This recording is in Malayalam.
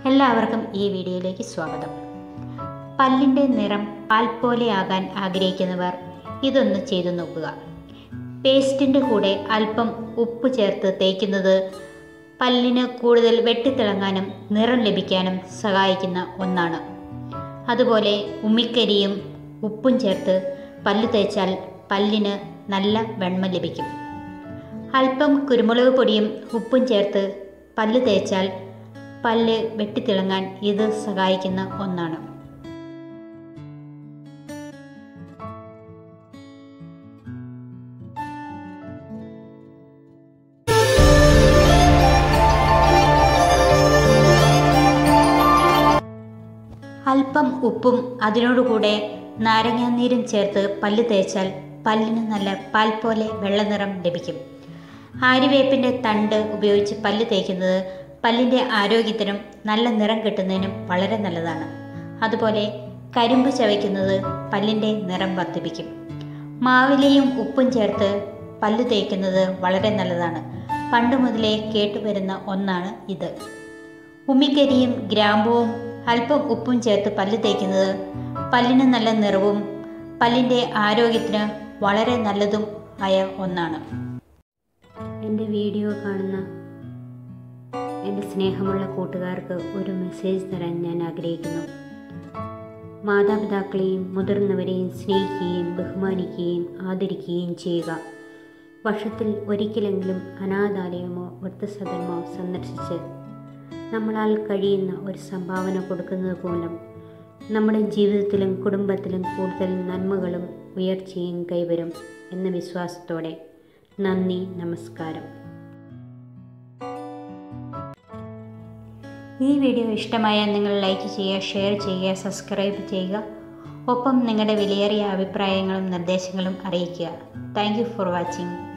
എല്ലാവർക്കും ഈ വീഡിയോയിലേക്ക് സ്വാഗതം പല്ലിൻ്റെ നിറം പാൽ പോലെയാകാൻ ആഗ്രഹിക്കുന്നവർ ഇതൊന്ന് ചെയ്തു നോക്കുക പേസ്റ്റിൻ്റെ കൂടെ അല്പം ഉപ്പ് ചേർത്ത് തേക്കുന്നത് പല്ലിന് കൂടുതൽ വെട്ടിത്തിളങ്ങാനും നിറം ലഭിക്കാനും സഹായിക്കുന്ന ഒന്നാണ് അതുപോലെ ഉമ്മിക്കരിയും ഉപ്പും ചേർത്ത് പല്ല് തേച്ചാൽ പല്ലിന് നല്ല വെണ്മ ലഭിക്കും അല്പം കുരുമുളക് പൊടിയും ഉപ്പും ചേർത്ത് പല്ല് തേച്ചാൽ പല്ല് വെട്ടിത്തിളങ്ങാൻ ഇത് സഹായിക്കുന്ന ഒന്നാണ് അല്പം ഉപ്പും അതിനോടുകൂടെ നാരങ്ങാനീരും ചേർത്ത് പല്ല് തേച്ചാൽ പല്ലിന് നല്ല പാൽ പോലെ വെള്ളനിറം ലഭിക്കും ആര്യവേപ്പിൻ്റെ തണ്ട് ഉപയോഗിച്ച് പല്ല് തേക്കുന്നത് പല്ലിൻ്റെ ആരോഗ്യത്തിനും നല്ല നിറം കിട്ടുന്നതിനും വളരെ നല്ലതാണ് അതുപോലെ കരിമ്പ് ചവയ്ക്കുന്നത് പല്ലിൻ്റെ നിറം വർദ്ധിപ്പിക്കും മാവിലയും ഉപ്പും ചേർത്ത് പല്ല് തേക്കുന്നത് വളരെ നല്ലതാണ് പണ്ട് മുതലേ കേട്ടുവരുന്ന ഒന്നാണ് ഇത് ഉമ്മിക്കരിയും ഗ്രാമ്പുവും അല്പം ഉപ്പും ചേർത്ത് പല്ല് തേക്കുന്നത് പല്ലിന് നല്ല നിറവും പല്ലിൻ്റെ ആരോഗ്യത്തിന് വളരെ നല്ലതും ആയ ഒന്നാണ് എൻ്റെ വീഡിയോ കാണുന്ന എൻ്റെ സ്നേഹമുള്ള കൂട്ടുകാർക്ക് ഒരു മെസ്സേജ് തരാൻ ഞാൻ ആഗ്രഹിക്കുന്നു മാതാപിതാക്കളെയും മുതിർന്നവരെയും സ്നേഹിക്കുകയും ബഹുമാനിക്കുകയും ആദരിക്കുകയും ചെയ്യുക വർഷത്തിൽ ഒരിക്കലെങ്കിലും അനാഥാലയമോ വൃദ്ധസദനമോ സന്ദർശിച്ച് നമ്മളാൽ കഴിയുന്ന ഒരു സംഭാവന കൊടുക്കുന്നത് മൂലം നമ്മുടെ ജീവിതത്തിലും കുടുംബത്തിലും കൂടുതൽ നന്മകളും ഉയർച്ചയും കൈവരും എന്ന വിശ്വാസത്തോടെ നന്ദി നമസ്കാരം ഈ വീഡിയോ ഇഷ്ടമായാൽ നിങ്ങൾ ലൈക്ക് ചെയ്യുക ഷെയർ ചെയ്യുക സബ്സ്ക്രൈബ് ചെയ്യുക ഒപ്പം നിങ്ങളുടെ വിലയേറിയ അഭിപ്രായങ്ങളും നിർദ്ദേശങ്ങളും അറിയിക്കുക താങ്ക് ഫോർ വാച്ചിങ്